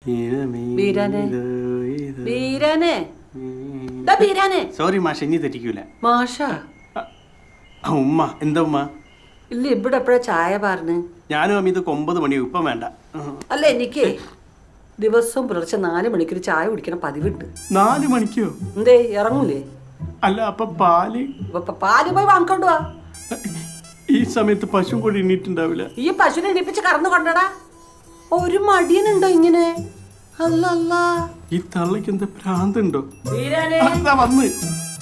ബീരാനെ ബീരാനെ ദാ ബീരാനെ സോറി മാഷ ഇനി തെറ്റിക്കൂല മാഷ ആ, ഉമ്മ എന്താ ഉമ്മ ഇല്ല ഇവിടെ എപ്പോഴാ ചായ പറഞ്ഞ് ഞാനും അമ്മ ഇതൊക്കെ ഒമ്പത് മണി ഇപ്പം വേണ്ട ഉം. അല്ല എനിക്ക് ദിവസവും പുലർച്ചെ നാല് മണിക്കൊരു ചായ കുടിക്കണ പതിവുണ്ട് നാല് മണിക്കോ എന്തേ ഇറങ്ങൂലേ അല്ല അപ്പൊ പാല് ഇപ്പൊ ഇപ്പൊ പാല് പോയി വാങ്ങിക്കൊണ്ട് വാ ഈ സമയത്ത് പശു കൂടി എണ്ണീറ്റുണ്ടാവില്ല ഈ പശുവിനെ എണിപ്പിച്ച് കറന്നു കൊണ്ടടാ ഒരു മടിയനുണ്ടോ ഇങ്ങനെ അല്ല അല്ല ഈ തള്ളക്ക് എന്താ ഭ്രാന്തുണ്ടോ ബീരാനെ അതാ വന്ന്